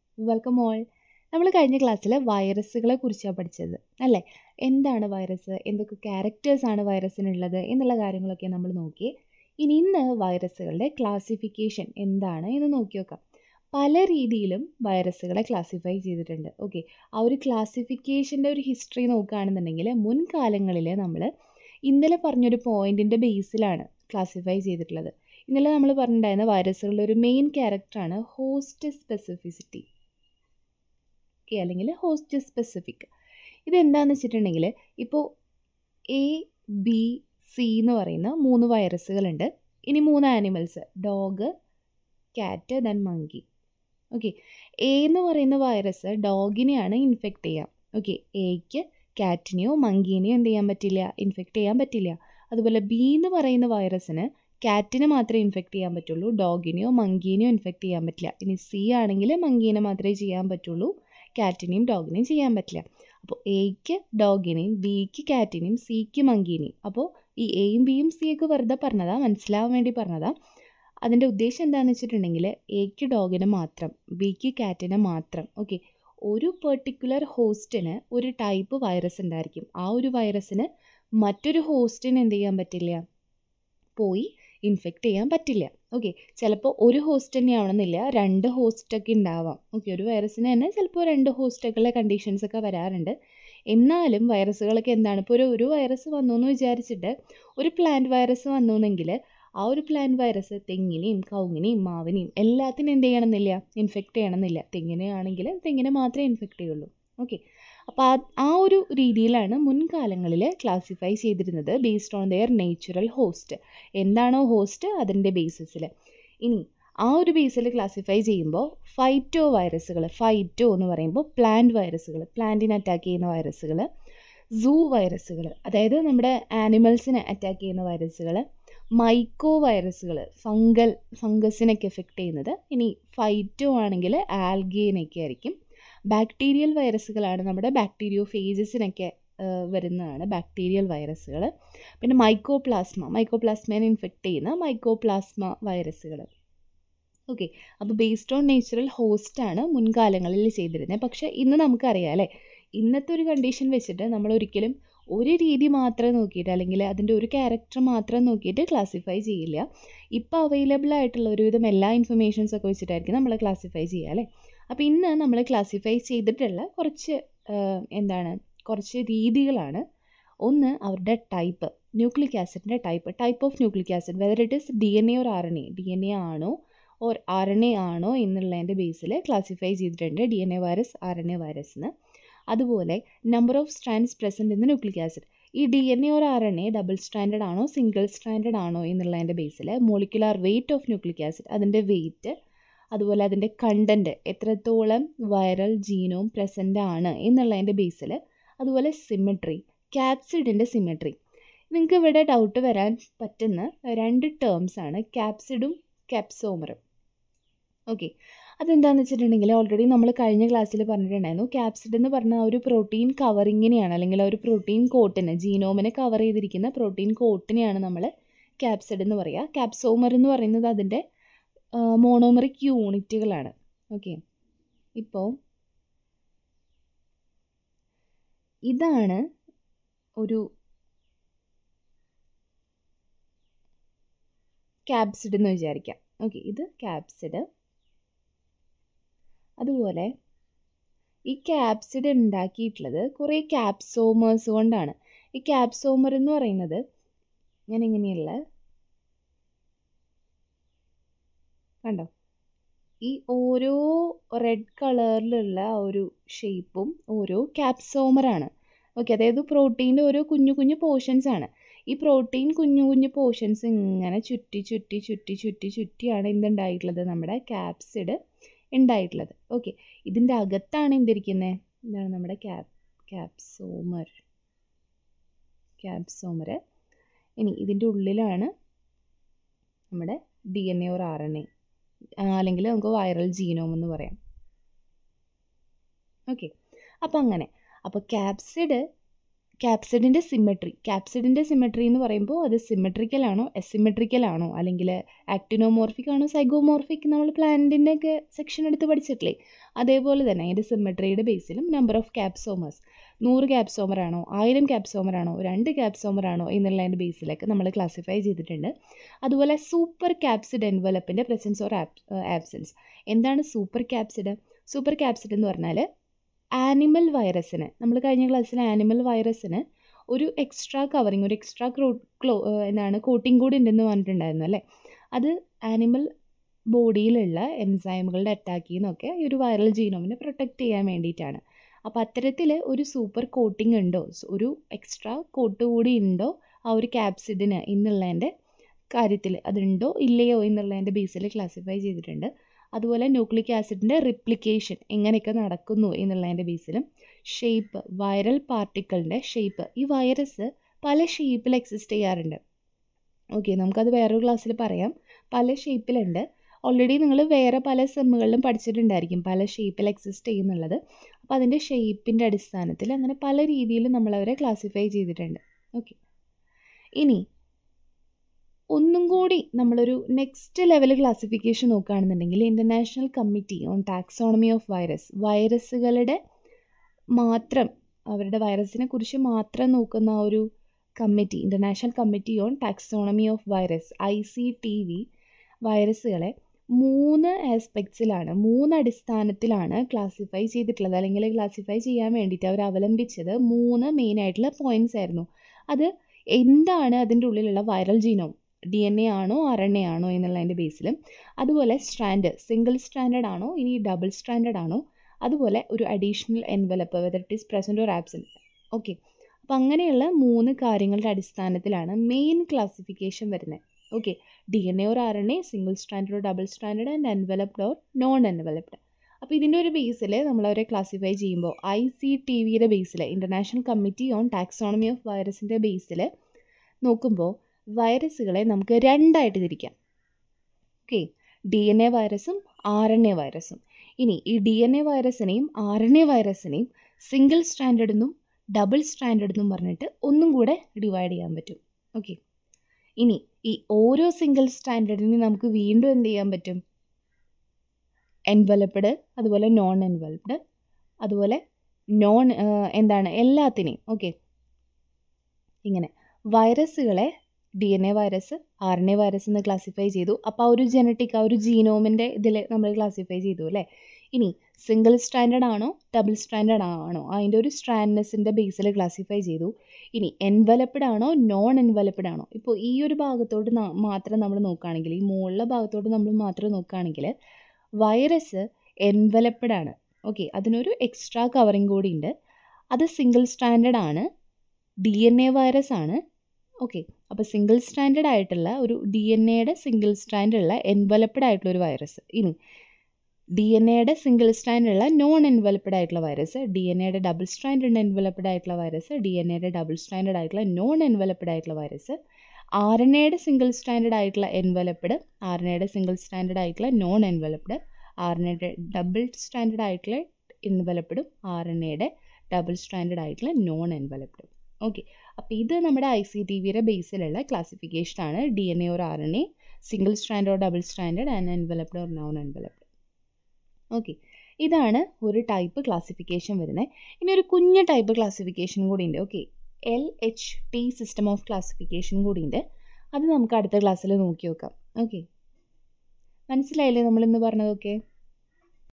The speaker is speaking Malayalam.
വെൽക്കം ഓൾ നമ്മൾ കഴിഞ്ഞ ക്ലാസ്സിൽ വൈറസുകളെ കുറിച്ചാണ് പഠിച്ചത് അല്ലേ എന്താണ് വൈറസ് എന്തൊക്കെ ക്യാരക്ടേഴ്സാണ് വൈറസിനുള്ളത് എന്നുള്ള കാര്യങ്ങളൊക്കെ നമ്മൾ നോക്കി ഇനി ഇന്ന് വൈറസുകളുടെ ക്ലാസിഫിക്കേഷൻ എന്താണ് എന്ന് നോക്കി നോക്കാം പല രീതിയിലും വൈറസുകളെ ക്ലാസിഫൈ ചെയ്തിട്ടുണ്ട് ഓക്കെ ആ ഒരു ക്ലാസിഫിക്കേഷൻ്റെ ഒരു ഹിസ്റ്ററി നോക്കുകയാണെന്നുണ്ടെങ്കിൽ മുൻകാലങ്ങളിൽ നമ്മൾ ഇന്നലെ പറഞ്ഞൊരു പോയിൻറ്റിൻ്റെ ബേസിലാണ് ക്ലാസിഫൈ ചെയ്തിട്ടുള്ളത് ഇന്നലെ നമ്മൾ പറഞ്ഞിട്ടുണ്ടായിരുന്ന വൈറസുകളുടെ ഒരു മെയിൻ ക്യാരക്ടറാണ് ഹോസ്റ്റ് സ്പെസിഫിസിറ്റി ഓക്കെ അല്ലെങ്കിൽ ഹോസ്റ്റ് സ്പെസിഫിക് ഇതെന്താണെന്ന് വെച്ചിട്ടുണ്ടെങ്കിൽ ഇപ്പോൾ എ ബി സി എന്ന് പറയുന്ന മൂന്ന് വൈറസുകളുണ്ട് ഇനി മൂന്ന് animals dog cat then monkey okay A എന്ന് പറയുന്ന വൈറസ് ഡോഗിനെയാണ് ഇൻഫെക്റ്റ് ചെയ്യാം ഓക്കെ എക്ക് ക്യാറ്റിനെയോ മങ്കീനെയോ എന്ത് ചെയ്യാൻ പറ്റില്ല ഇൻഫെക്റ്റ് ചെയ്യാൻ പറ്റില്ല അതുപോലെ ബി എന്ന് പറയുന്ന വൈറസിന് ക്യാറ്റിനെ മാത്രമേ ഇൻഫെക്റ്റ് ചെയ്യാൻ പറ്റുള്ളൂ ഡോഗിനെയോ മങ്കീനെയോ ഇൻഫെക്റ്റ് ചെയ്യാൻ പറ്റില്ല ഇനി സി ആണെങ്കിൽ മങ്കീനെ മാത്രമേ ചെയ്യാൻ പറ്റുള്ളൂ ക്യാറ്റിനെയും ഡോഗിനെയും ചെയ്യാൻ പറ്റില്ല അപ്പോൾ എക്ക് ഡോഗിനെയും ബിക്ക് ക്യാറ്റിനെയും സിക്ക് മങ്കീനെയും അപ്പോൾ ഈ എയും ബിയും സിയൊക്കെ വെറുതെ പറഞ്ഞതാ മനസ്സിലാവാൻ വേണ്ടി പറഞ്ഞതാ അതിൻ്റെ ഉദ്ദേശം എന്താണെന്ന് വെച്ചിട്ടുണ്ടെങ്കിൽ എക്ക് ഡോഗിനെ മാത്രം ബിക്ക് ക്യാറ്റിനെ മാത്രം ഓക്കെ ഒരു പെർട്ടിക്കുലർ ഹോസ്റ്റിന് ഒരു ടൈപ്പ് വൈറസ് ഉണ്ടായിരിക്കും ആ ഒരു വൈറസിന് മറ്റൊരു ഹോസ്റ്റിന് എന്ത് ചെയ്യാൻ പറ്റില്ല പോയി ഇൻഫെക്റ്റ് ചെയ്യാൻ പറ്റില്ല ഓക്കെ ചിലപ്പോൾ ഒരു ഹോസ്റ്റ് തന്നെ ആവണമെന്നില്ല രണ്ട് ഹോസ്റ്റൊക്കെ ഉണ്ടാവാം ഓക്കെ ഒരു വൈറസിന് തന്നെ ചിലപ്പോൾ രണ്ട് ഹോസ്റ്റൊക്കെയുള്ള കണ്ടീഷൻസ് ഒക്കെ വരാറുണ്ട് എന്നാലും വൈറസുകളൊക്കെ എന്താണ് ഇപ്പോൾ ഒരു ഒരു വൈറസ് വന്നു എന്ന് വിചാരിച്ചിട്ട് ഒരു പ്ലാന്റ് വൈറസ് വന്നു എന്നെങ്കിൽ ആ ഒരു പ്ലാന്റ് വൈറസ് തെങ്ങിനെയും കവുങ്ങിനെയും മാവിനെയും എല്ലാത്തിനും എന്ത് ചെയ്യണമെന്നില്ല ഇൻഫെക്റ്റ് ചെയ്യണമെന്നില്ല തെങ്ങിനെയാണെങ്കിൽ തെങ്ങിനെ മാത്രമേ ഇൻഫെക്റ്റ് ചെയ്യുള്ളൂ ഓക്കെ അപ്പോൾ ആ ആ ഒരു രീതിയിലാണ് മുൻകാലങ്ങളിൽ ക്ലാസിഫൈ ചെയ്തിരുന്നത് based on their natural host എന്താണോ ഹോസ്റ്റ് അതിൻ്റെ ബേസിസിൽ ഇനി ആ ഒരു ബേസിൽ ക്ലാസിഫൈ ചെയ്യുമ്പോൾ ഫൈറ്റോ വൈറസുകൾ ഫൈറ്റോ എന്ന് പറയുമ്പോൾ പ്ലാന്റ് വൈറസുകൾ പ്ലാന്റിനെ അറ്റാക്ക് ചെയ്യുന്ന വൈറസുകൾ സൂ വൈറസുകൾ അതായത് നമ്മുടെ ആനിമൽസിനെ അറ്റാക്ക് ചെയ്യുന്ന വൈറസുകൾ മൈക്കോ വൈറസുകൾ ഫംഗൽ ഫംഗസിനൊക്കെ എഫക്റ്റ് ചെയ്യുന്നത് ഇനി ഫൈറ്റോ ആണെങ്കിൽ ആൽഗേനൊക്കെ ആയിരിക്കും ബാക്ടീരിയൽ വൈറസുകളാണ് നമ്മുടെ ബാക്ടീരിയോ ഫേജസിനൊക്കെ വരുന്നതാണ് ബാക്ടീരിയൽ വൈറസുകൾ പിന്നെ മൈക്കോപ്ലാസ്മ മൈക്കോപ്ലാസ്മേനെ ഇൻഫെക്റ്റ് ചെയ്യുന്ന മൈക്കോപ്ലാസ്മ വൈറസുകൾ ഓക്കെ അപ്പോൾ ബേസ്ഡ് ഓൺ നേച്ചുറൽ ഹോസ്റ്റാണ് മുൻകാലങ്ങളിൽ ചെയ്തിരുന്നത് പക്ഷേ ഇന്ന് നമുക്കറിയാം അല്ലേ ഇന്നത്തെ ഒരു കണ്ടീഷൻ വെച്ചിട്ട് നമ്മൾ ഒരിക്കലും ഒരു രീതി മാത്രം നോക്കിയിട്ട് അല്ലെങ്കിൽ അതിൻ്റെ ഒരു ക്യാരക്ടർ മാത്രം നോക്കിയിട്ട് ക്ലാസിഫൈ ചെയ്യില്ല ഇപ്പോൾ അവൈലബിൾ ആയിട്ടുള്ള ഒരുവിധം എല്ലാ ഇൻഫർമേഷൻസ് ഒക്കെ വെച്ചിട്ടായിരിക്കും നമ്മൾ ക്ലാസിഫൈ ചെയ്യുക അല്ലേ അപ്പോൾ ഇന്ന് നമ്മൾ ക്ലാസിഫൈ ചെയ്തിട്ടുള്ള കുറച്ച് എന്താണ് കുറച്ച് രീതികളാണ് ഒന്ന് അവരുടെ ടൈപ്പ് ന്യൂക്ലിക് ആസിഡിൻ്റെ type type of nucleic acid whether it is D N A or R N A D N A ആണോ ഓർ ആർ എൻ എ ആണോ എന്നുള്ളതിൻ്റെ ബേസിൽ ക്ലാസിഫൈ ചെയ്തിട്ടുണ്ട് D N A virus R N A virus എന്ന് അതുപോലെ number of strands present in nucleic acid ഈ D N A or R N A double standard ആണോ സിംഗിൾ സ്റ്റാൻഡേർഡ് ആണോ എന്നുള്ളതിൻ്റെ ബേസിൽ molecular weight of nucleic acid അതിൻ്റെ വെയിറ്റ് അതുപോലെ അതിൻ്റെ കണ്ടൻറ്റ് എത്രത്തോളം വൈറൽ ജീനോം പ്രസൻ്റ് ആണ് എന്നുള്ളതിൻ്റെ ബേസിൽ അതുപോലെ സിമെട്രി ക്യാപ്സിഡിൻ്റെ സിമെട്രി നിങ്ങൾക്ക് ഇവിടെ ഡൗട്ട് വരാൻ പറ്റുന്ന രണ്ട് ടേംസ് ആണ് ക്യാപ്സിഡും ക്യാപ്സോമറും ഓക്കെ അതെന്താണെന്ന് വെച്ചിട്ടുണ്ടെങ്കിൽ ഓൾറെഡി നമ്മൾ കഴിഞ്ഞ ക്ലാസ്സിൽ പറഞ്ഞിട്ടുണ്ടായിരുന്നു ക്യാപ്സിഡ് എന്ന് പറഞ്ഞ ആ ഒരു പ്രോട്ടീൻ കവറിങ്ങിനെയാണ് അല്ലെങ്കിൽ ആ ഒരു പ്രോട്ടീൻ കോട്ടിനെ ജീനോമിനെ കവർ ചെയ്തിരിക്കുന്ന പ്രോട്ടീൻ കോട്ടിനെയാണ് നമ്മൾ ക്യാപ്സിഡ് എന്ന് പറയുക ക്യാപ്സോമർ എന്ന് പറയുന്നത് അതിൻ്റെ മോണോമറിക് യൂണിറ്റുകളാണ് ഓക്കെ ഇപ്പോൾ ഇതാണ് ഒരു ക്യാപ്സിഡ് എന്ന് വിചാരിക്കാം ഓക്കെ ഇത് ക്യാപ്സിഡ് അതുപോലെ ഈ ക്യാപ്സിഡ് ഉണ്ടാക്കിയിട്ടുള്ളത് കുറേ ക്യാപ്സോമേഴ്സ് കൊണ്ടാണ് ഈ ക്യാപ്സോമർ എന്ന് പറയുന്നത് ഞാൻ ഇങ്ങനെയുള്ള കണ്ടോ ഈ ഓരോ റെഡ് കളറിലുള്ള ഒരു ഷേപ്പും ഓരോ ക്യാപ്സോമറാണ് ഓക്കെ അതായത് പ്രോട്ടീൻ്റെ ഓരോ കുഞ്ഞു കുഞ്ഞു പോർഷൻസ് ആണ് ഈ പ്രോട്ടീൻ കുഞ്ഞു കുഞ്ഞു പോർഷൻസ് ഇങ്ങനെ ചുറ്റി ചുറ്റി ചുറ്റി ചുറ്റി ചുറ്റിയാണ് എന്തുണ്ടായിട്ടുള്ളത് നമ്മുടെ ക്യാപ്സിഡ് ഉണ്ടായിട്ടുള്ളത് ഓക്കെ ഇതിൻ്റെ അകത്താണ് എന്തിരിക്കുന്നത് എന്താണ് നമ്മുടെ ക്യാപ് ക്യാപ്സോമർ ക്യാപ്സോമർ ഇനി ഇതിൻ്റെ ഉള്ളിലാണ് നമ്മുടെ D N A or R N A അല്ലെങ്കിൽ നമുക്ക് വൈറൽ ജീനോം എന്ന് പറയാം ഓക്കെ അപ്പോൾ അങ്ങനെ അപ്പോൾ ക്യാപ്സിഡ് ക്യാപ്സിഡിൻ്റെ സിമെട്രി ക്യാപ്സിഡിൻ്റെ സിമെട്രി എന്ന് പറയുമ്പോൾ അത് സിമെട്രിക്കൽ ആണോ എസിമെട്രിക്കൽ ആണോ അല്ലെങ്കിൽ ആക്ടിനോമോർഫിക് ആണോ സൈഗോമോർഫിക് നമ്മൾ പ്ലാന്റിൻ്റെ ഒക്കെ സെക്ഷൻ എടുത്ത് പഠിച്ചിട്ടില്ലേ അതേപോലെ തന്നെ അതിൻ്റെ സിമെട്രിയുടെ ബേസിലും നമ്പർ ഓഫ് ക്യാപ്സോമേഴ്സ് നൂറ് ക്യാപ്സോമർ ആണോ ആയിരം ക്യാപ്സോമർ ആണോ രണ്ട് ക്യാപ്സോമർ ആണോ എന്നുള്ളതിൻ്റെ ബേസിലൊക്കെ നമ്മൾ ക്ലാസിഫൈ ചെയ്തിട്ടുണ്ട് അതുപോലെ സൂപ്പർ ക്യാപ്സിഡ് എൻവലപ്പിൻ്റെ പ്രസൻസ് ഓർ ആബ്സെൻസ് എന്താണ് സൂപ്പർ ക്യാപ്സിഡ് സൂപ്പർ ക്യാപ്സിഡ് എന്ന് പറഞ്ഞാൽ ആനിമൽ വൈറസിന് നമ്മൾ കഴിഞ്ഞ ക്ലാസ്സിൽ ആനിമൽ വൈറസിന് ഒരു എക്സ്ട്രാ കവറിങ് ഒരു എക്സ്ട്രാ ക്രോ ക്ലോ എന്താണ് കോട്ടിംഗ് കൂടി ഉണ്ടെന്ന് പറഞ്ഞിട്ടുണ്ടായിരുന്നു അല്ലേ അത് ആനിമൽ ബോഡിയിലുള്ള എൻസൈമുകളുടെ അറ്റാക്കിൽ നിന്നൊക്കെ ഈ ഒരു വൈറൽ ജീനോമിനെ പ്രൊട്ടക്റ്റ് ചെയ്യാൻ വേണ്ടിയിട്ടാണ് അപ്പോൾ അത്തരത്തിൽ ഒരു സൂപ്പർ കോട്ടിംഗ് ഉണ്ടോ ഒരു എക്സ്ട്രാ കോട്ട് കൂടി ഉണ്ടോ ആ ഒരു ക്യാപ്സിഡിന് എന്നുള്ളതിൻ്റെ കാര്യത്തിൽ അതുണ്ടോ ഇല്ലയോ എന്നുള്ളതിൻ്റെ ബേസിൽ ക്ലാസിഫൈ ചെയ്തിട്ടുണ്ട് അതുപോലെ ന്യൂക്ലിക് ആസിഡിൻ്റെ റിപ്ലിക്കേഷൻ എങ്ങനെയൊക്കെ നടക്കുന്നു എന്നുള്ളതിൻ്റെ ബേസിലും ഷേപ്പ് വൈറൽ പാർട്ടിക്കിളിൻ്റെ ഷേപ്പ് ഈ വൈറസ് പല ഷേപ്പിൽ എക്സിസ്റ്റ് ചെയ്യാറുണ്ട് ഓക്കെ നമുക്കത് വേറൊരു ക്ലാസ്സിൽ പറയാം പല ഷേപ്പിലുണ്ട് ഓൾറെഡി നിങ്ങൾ വേറെ പല സെമ്മുകളിലും പഠിച്ചിട്ടുണ്ടായിരിക്കും പല ഷേപ്പിൽ എക്സിസ്റ്റ് ചെയ്യുന്നുള്ളത് അപ്പോൾ അതിൻ്റെ ഷേപ്പിൻ്റെ അടിസ്ഥാനത്തിൽ അങ്ങനെ പല രീതിയിൽ നമ്മളവരെ ക്ലാസിഫൈ ചെയ്തിട്ടുണ്ട് ഓക്കെ ഇനി ഒന്നും കൂടി നമ്മളൊരു നെക്സ്റ്റ് ലെവൽ ക്ലാസിഫിക്കേഷൻ നോക്കുകയാണെന്നുണ്ടെങ്കിൽ international committee on taxonomy of virus വൈറസുകളുടെ മാത്രം അവരുടെ വൈറസിനെ കുറിച്ച് മാത്രം നോക്കുന്ന ആ ഒരു committee international committee on taxonomy of virus I C T V വൈറസുകളെ മൂന്ന് ആസ്പെക്ട്സിലാണ് മൂന്ന് അടിസ്ഥാനത്തിലാണ് ക്ലാസിഫൈ ചെയ്തിട്ടുള്ളത് അല്ലെങ്കിൽ ക്ലാസിഫൈ ചെയ്യാൻ വേണ്ടിയിട്ട് അവർ അവലംബിച്ചത് മൂന്ന് മെയിൻ ആയിട്ടുള്ള പോയിൻറ്റ്സ് ആയിരുന്നു അത് എന്താണ് അതിൻ്റെ ഉള്ളിലുള്ള viral genome D N A ആണോ ആർ എൻ എ ആണോ എന്നുള്ളതിൻ്റെ ബേസിലും അതുപോലെ സ്ട്രാൻഡ് സിംഗിൾ സ്ട്രാൻഡഡ് ആണോ ഇനി ഡബിൾ സ്ട്രാൻഡഡ് ആണോ അതുപോലെ ഒരു additional envelope whether it is present or absent okay അപ്പോൾ അങ്ങനെയുള്ള മൂന്ന് കാര്യങ്ങളുടെ അടിസ്ഥാനത്തിലാണ് മെയിൻ ക്ലാസിഫിക്കേഷൻ വരുന്നത് okay D N A or R N A single stranded or double stranded and enveloped or non enveloped അപ്പോൾ ഇതിൻ്റെ ഒരു ബേസിൽ നമ്മളവരെ ക്ലാസിഫൈ ചെയ്യുമ്പോൾ ഐ സി ടി വിയുടെ ബേസിൽ international committee on taxonomy of വൈറസിൻ്റെ ബേസിൽ നോക്കുമ്പോൾ വൈറസുകളെ നമുക്ക് രണ്ടായിട്ട് തിരിക്കാം ഓക്കെ ഡി എൻ എ വൈറസും ആർ എൻ എ വൈറസും ഇനി ഈ ഡി എൻ എ വൈറസിനെയും ആർ എൻ എ വൈറസിനെയും സിംഗിൾ സ്റ്റാൻഡേർഡ് എന്നും ഡബിൾ സ്റ്റാൻഡേർഡ് എന്നും പറഞ്ഞിട്ട് ഒന്നും കൂടെ ഡിവൈഡ് ചെയ്യാൻ പറ്റും ഓക്കെ ഇനി ഈ ഓരോ സിംഗിൾ സ്റ്റാൻഡേർഡിനെ നമുക്ക് വീണ്ടും എന്ത് ചെയ്യാൻ പറ്റും എൻവലപ്ഡ് അതുപോലെ നോൺ എൻവലപ്ഡ് അതുപോലെ നോൺ എന്താണ് എല്ലാത്തിനെയും ഓക്കെ ഇങ്ങനെ വൈറസുകളെ D N A virus R N A virus എന്ന് ക്ലാസിഫൈ ചെയ്തു അപ്പോൾ ആ ഒരു ജനറ്റിക് ആ ഒരു ജീനോമിൻ്റെ ഇതിൽ നമ്മൾ ക്ലാസിഫൈ ചെയ്തു അല്ലേ ഇനി സിംഗിൾ സ്റ്റാൻഡേർഡ് ആണോ ഡബിൾ സ്റ്റാൻഡേർഡ് ആണോ അതിൻ്റെ ഒരു സ്ട്രാൻഡ്നെസ്സിൻ്റെ ബേസിൽ ക്ലാസിഫൈ ചെയ്തു ഇനി എൻവലപ്ഡ് ആണോ നോൺ എൻവലപ്ഡ് ആണോ ഇപ്പോൾ ഈ ഒരു ഭാഗത്തോട്ട് മാത്രം നമ്മൾ നോക്കുകയാണെങ്കിൽ ഈ മുകളിലെ ഭാഗത്തോട്ട് നമ്മൾ മാത്രം നോക്കുകയാണെങ്കിൽ വൈറസ് എൻവലപ്ഡ് ആണ് ഓക്കെ അതിനൊരു എക്സ്ട്രാ കവറിങ് കൂടി ഉണ്ട് അത് സിംഗിൾ സ്റ്റാൻഡേർഡ് ആണ് ഡി എൻ എ വൈറസ് ആണ് ഓക്കെ അപ്പോൾ സിംഗിൾ സ്റ്റാൻഡേർഡ് ആയിട്ടുള്ള ഒരു ഡി എൻ എയുടെ സിംഗിൾ സ്റ്റാൻഡുള്ള എൻവലപ്ഡ് ആയിട്ടുള്ള ഒരു വൈറസ് ഇനി ഡി എൻ എയുടെ സിംഗിൾ സ്റ്റാൻഡുള്ള നോൺ എൻവലപ്ഡ് ആയിട്ടുള്ള വൈറസ് ഡി എൻ എയുടെ ഡബിൾ സ്റ്റാൻഡേർഡ് എൻവലപ്ഡ് ആയിട്ടുള്ള വൈറസ് ഡി എൻ എയുടെ ഡബിൾ സ്റ്റാൻഡേർഡ് ആയിട്ടുള്ള നോൺ എൻവലപ്ഡ് ആയിട്ടുള്ള വൈറസ് ആർ എൻ എയുടെ സിംഗിൾ സ്റ്റാൻഡേർഡ് ആയിട്ടുള്ള എൻവലപ്ഡ് ആർ എൻ എയുടെ സിംഗിൾ സ്റ്റാൻഡേർഡ് ആയിട്ടുള്ള നോൺ എൻവലപ്ഡ് ആർ എൻ എയുടെ ഡബിൾ സ്റ്റാൻഡേർഡ് ആയിട്ടുള്ള എൻവലപ്ഡും ആർ എൻ എയുടെ ഡബിൾ സ്റ്റാൻഡേർഡ് ആയിട്ടുള്ള നോൺ എൻവലപ്ഡും ഓക്കെ അപ്പോൾ ഇത് നമ്മുടെ ഐ സി ടി വിയുടെ ബേസിലുള്ള ക്ലാസിഫിക്കേഷനാണ് D N A or R N A single strand or double standard and enveloped or non enveloped okay ഇതാണ് ഒരു ടൈപ്പ് ക്ലാസിഫിക്കേഷൻ വരുന്നത് ഇനി ഒരു കുഞ്ഞ് ടൈപ്പ് ക്ലാസിഫിക്കേഷൻ കൂടി ഉണ്ട് okay L H T system of classification കൂടി ഉണ്ട് അത് നമുക്ക് അടുത്ത ക്ലാസ്സിൽ നോക്കി നോക്കാം ഓക്കെ മനസ്സിലായില്ലേ നമ്മളിന്ന് പറഞ്ഞതൊക്കെ